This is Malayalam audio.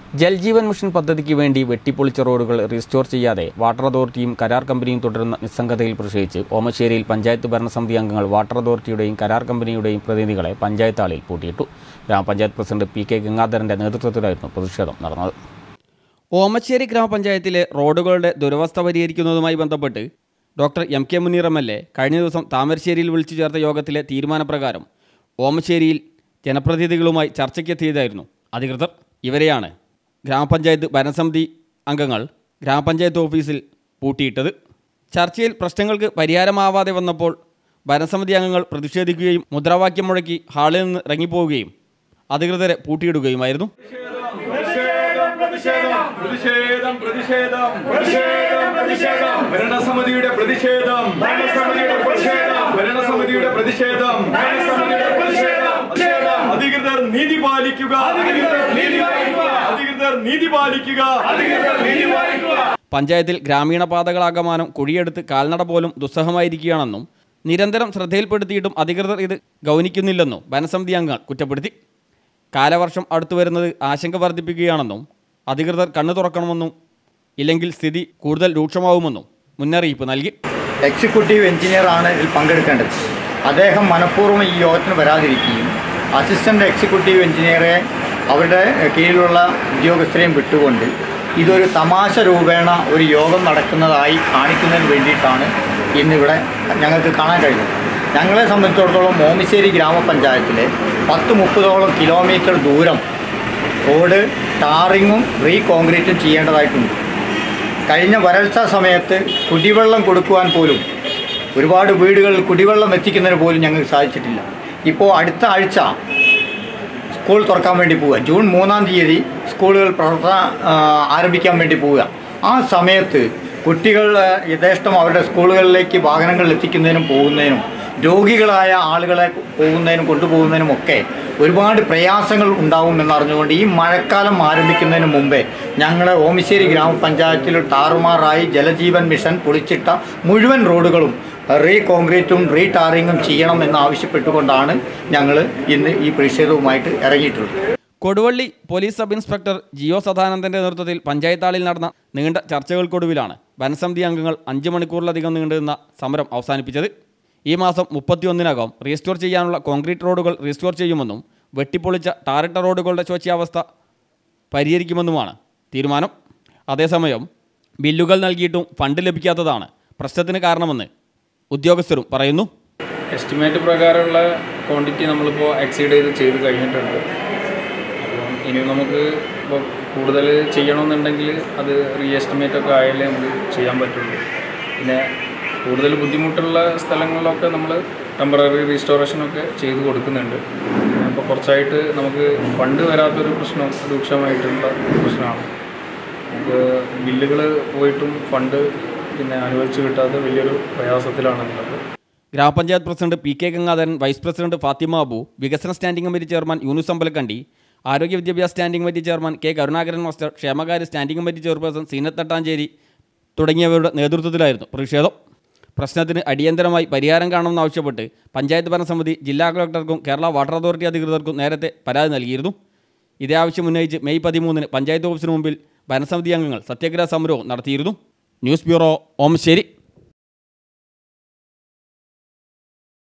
ജൽജീവൻ മിഷൻ പദ്ധതിക്ക് വേണ്ടി വെട്ടിപ്പൊളിച്ച റോഡുകൾ റീസ്റ്റോർ ചെയ്യാതെ വാട്ടർ അതോറിറ്റിയും കരാർ കമ്പനിയും തുടരുന്ന നിസ്സംഗതയിൽ പ്രതിഷേധിച്ച് ഓമശ്ശേരിയിൽ പഞ്ചായത്ത് ഭരണസമിതി അംഗങ്ങൾ വാട്ടർ അതോറിറ്റിയുടെയും കരാർ കമ്പനിയുടെയും പ്രതിനിധികളെ പഞ്ചായത്ത് ഹാളിൽ പൂട്ടിയിട്ടു ഗ്രാമപഞ്ചായത്ത് പ്രസിഡന്റ് പി കെ ഗംഗാധരന്റെ നേതൃത്വത്തിലായിരുന്നു പ്രതിഷേധം നടന്നത് ഓമശ്ശേരി ഗ്രാമപഞ്ചായത്തിലെ റോഡുകളുടെ ദുരവസ്ഥ പരിഹരിക്കുന്നതുമായി ബന്ധപ്പെട്ട് doctor M K Muneer M L A കഴിഞ്ഞ ദിവസം താമരശ്ശേരിയിൽ വിളിച്ചു ചേർത്ത യോഗത്തിലെ തീരുമാനപ്രകാരം ഓമശ്ശേരിയിൽ ജനപ്രതിനിധികളുമായി ചർച്ചയ്ക്കെത്തിയതായിരുന്നു അധികൃതർ ഇവരെയാണ് ഗ്രാമപഞ്ചായത്ത് ഭരണസമിതി അംഗങ്ങൾ ഗ്രാമപഞ്ചായത്ത് ഓഫീസിൽ പൂട്ടിയിട്ടത് ചർച്ചയിൽ പ്രശ്നങ്ങൾക്ക് പരിഹാരമാവാതെ വന്നപ്പോൾ ഭരണസമിതി അംഗങ്ങൾ പ്രതിഷേധിക്കുകയും മുദ്രാവാക്യം മുഴക്കി ഹാളിൽ നിന്ന് ഇറങ്ങിപ്പോവുകയും അധികൃതരെ പൂട്ടിയിടുകയുമായിരുന്നു പ്രതിഷേധം പ്രതിഷേധം പ്രതിഷേധം പ്രതിഷേധം പ്രതിഷേധം ഭരണസമിതിയുടെ പ്രതിഷേധം ഭരണസമിതിയുടെ പ്രതിഷേധം ഭരണസമിതിയുടെ പ്രതിഷേധം ഭരണസമിതിയുടെ പ്രതിഷേധം പ്രതിഷേധം അധികൃതർ നീതി പാലിക്കുക അധികൃതർ നീതി പാലിക്കുക അധികൃതർ നീതി പാലിക്കുക അധികൃതർ നീതി പാലിക്കുക പഞ്ചായത്തിൽ ഗ്രാമീണ പാതകളാകമാനം കുഴിയെടുത്ത് കാൽനട പോലും ദുസ്സഹമായിരിക്കുകയാണെന്നും നിരന്തരം ശ്രദ്ധയിൽപ്പെടുത്തിയിട്ടും അധികൃതർ ഇത് ഗൗനിക്കുന്നില്ലെന്നും വനസമിതി അംഗങ്ങൾ കുറ്റപ്പെടുത്തി കാലവർഷം അടുത്തു വരുന്നത് ആശങ്ക വർദ്ധിപ്പിക്കുകയാണെന്നും അധികൃതർ കണ്ണു തുറക്കണമെന്നും ഇല്ലെങ്കിൽ സ്ഥിതി കൂടുതൽ രൂക്ഷമാവുമെന്നും മുന്നറിയിപ്പ് നൽകി എക്സിക്യൂട്ടീവ് എഞ്ചിനീയറാണ് ഇതിൽ പങ്കെടുക്കേണ്ടത് അദ്ദേഹം മനഃപൂർവ്വം ഈ യോഗത്തിന് വരാതിരിക്കുകയും അസിസ്റ്റൻ്റ് എക്സിക്യൂട്ടീവ് എഞ്ചിനീയറെ അവരുടെ കീഴിലുള്ള ഉദ്യോഗസ്ഥരെയും വിട്ടുകൊണ്ട് ഇതൊരു തമാശ രൂപേണ ഒരു യോഗം നടക്കുന്നതായി കാണിക്കുന്നതിന് വേണ്ടിയിട്ടാണ് ഇന്നിവിടെ ഞങ്ങൾക്ക് കാണാൻ കഴിയുന്നത് ഞങ്ങളെ സംബന്ധിച്ചിടത്തോളം മോമിശ്ശേരി ഗ്രാമപഞ്ചായത്തിലെ പത്ത് മുപ്പതോളം കിലോമീറ്റർ ദൂരം റോഡ് ടാറിങ്ങും റീ കോൺക്രീറ്റും ചെയ്യേണ്ടതായിട്ടുണ്ട് കഴിഞ്ഞ വരൾച്ച സമയത്ത് കുടിവെള്ളം കൊടുക്കുവാൻ പോലും ഒരുപാട് വീടുകളിൽ കുടിവെള്ളം എത്തിക്കുന്നതിന് പോലും ഞങ്ങൾക്ക് സാധിച്ചിട്ടില്ല ഇപ്പോൾ അടുത്ത ആഴ്ച സ്കൂൾ തുറക്കാൻ വേണ്ടി പോവുക ജൂൺ മൂന്നാം തീയതി സ്കൂളുകൾ പ്രവർത്തനം ആ, ആരംഭിക്കാൻ വേണ്ടി പോവുക ആ സമയത്ത് കുട്ടികൾ ആ, യഥേഷ്ടം അവരുടെ സ്കൂളുകളിലേക്ക് വാഹനങ്ങൾ എത്തിക്കുന്നതിനും പോകുന്നതിനും രോഗികളായ ആളുകളെ പോകുന്നതിനും കൊണ്ടുപോകുന്നതിനും ഒക്കെ ഒരുപാട് പ്രയാസങ്ങൾ ഉണ്ടാകുമെന്നറിഞ്ഞുകൊണ്ട് ഈ മഴക്കാലം ആരംഭിക്കുന്നതിന് മുമ്പേ ഞങ്ങൾ ഓമിശ്ശേരി ഗ്രാമപഞ്ചായത്തിൽ ടാറുമാറായി ജലജീവൻ മിഷൻ പൊളിച്ചിട്ട മുഴുവൻ റോഡുകളും റീ കോൺക്രീറ്റും റീ ടാറിങ്ങും ചെയ്യണം എന്ന് ആവശ്യപ്പെട്ടുകൊണ്ടാണ് ഞങ്ങൾ ഇന്ന് ഈ പ്രതിഷേധവുമായിട്ട് ഇറങ്ങിയിട്ടുള്ളത് Koduvally police sub inspector Jiyo സദാനന്ദന്റെ നേതൃത്വത്തിൽ പഞ്ചായത്ത് ഹാളിൽ നടന്ന നീണ്ട ചർച്ചകൾക്കൊടുവിലാണ് വനസമിതി അംഗങ്ങൾ അഞ്ച് മണിക്കൂറിലധികം നീണ്ടുനിന്ന സമരം അവസാനിപ്പിച്ചത് ഈ മാസം മുപ്പത്തിയൊന്നിനകം റീസ്റ്റോർ ചെയ്യാനുള്ള കോൺക്രീറ്റ് റോഡുകൾ റീസ്റ്റോർ ചെയ്യുമെന്നും വെട്ടിപ്പൊളിച്ച ടാറിട്ട റോഡുകളുടെ ശോച്യാവസ്ഥ പരിഹരിക്കുമെന്നുമാണ് തീരുമാനം അതേസമയം ബില്ലുകൾ നൽകിയിട്ടും ഫണ്ട് ലഭിക്കാത്തതാണ് പ്രശ്നത്തിന് കാരണമെന്ന് ഉദ്യോഗസ്ഥരും പറയുന്നു എസ്റ്റിമേറ്റ് പ്രകാരമുള്ള ക്വാണ്ടിറ്റി നമ്മളിപ്പോൾ എക്സീഡ് ചെയ്ത് ചെയ്ത് കഴിഞ്ഞിട്ടുണ്ട് അപ്പം ഇനി നമുക്ക് ഇപ്പോൾ കൂടുതൽ ചെയ്യണമെന്നുണ്ടെങ്കിൽ അത് റീ എസ്റ്റിമേറ്റ് ഒക്കെ ആയാലേ നമുക്ക് ചെയ്യാൻ പറ്റുള്ളൂ പിന്നെ കൂടുതൽ ബുദ്ധിമുട്ടുള്ള സ്ഥലങ്ങളിലൊക്കെ നമ്മൾ ടെമ്പററി റീസ്റ്റോറേഷനൊക്കെ ചെയ്ത് കൊടുക്കുന്നുണ്ട് പിന്നെ ഇപ്പോൾ കുറച്ചായിട്ട് നമുക്ക് ഫണ്ട് വരാത്തൊരു പ്രശ്നം രൂക്ഷമായിട്ടുള്ള പ്രശ്നമാണ് നമുക്ക് ബില്ലുകൾ പോയിട്ടും ഫണ്ട് പിന്നെ അനുവദിച്ച് കിട്ടാതെ വലിയൊരു പ്രയാസത്തിലാണുള്ളത് ഗ്രാമപഞ്ചായത്ത് president P K Gangadharan vice president Fathima Abu വികസന standing committee chairman Yunus Ambalakkandi ആരോഗ്യ വിദ്യാഭ്യാസ standing committee chairman K Karunakaran master ക്ഷേമകാര്യ standing committee chairperson Zeenath Thattancheri തുടങ്ങിയവരുടെ നേതൃത്വത്തിലായിരുന്നു പ്രതിഷേധം പ്രശ്നത്തിന് അടിയന്തരമായി പരിഹാരം കാണണമെന്നാവശ്യപ്പെട്ട് പഞ്ചായത്ത് ഭരണസമിതി ജില്ലാ കളക്ടർക്കും കേരള വാട്ടർ അതോറിറ്റി അധികൃതർക്കും നേരത്തെ പരാതി നൽകിയിരുന്നു ഇതേ ആവശ്യം ഉന്നയിച്ച് മെയ് പതിമൂന്നിന് പഞ്ചായത്ത് ഓഫീസിന് മുമ്പിൽ ഭരണസമിതി അംഗങ്ങൾ സത്യാഗ്രഹ സമരവും നടത്തിയിരുന്നു ന്യൂസ് ബ്യൂറോ ഓമശ്ശേരി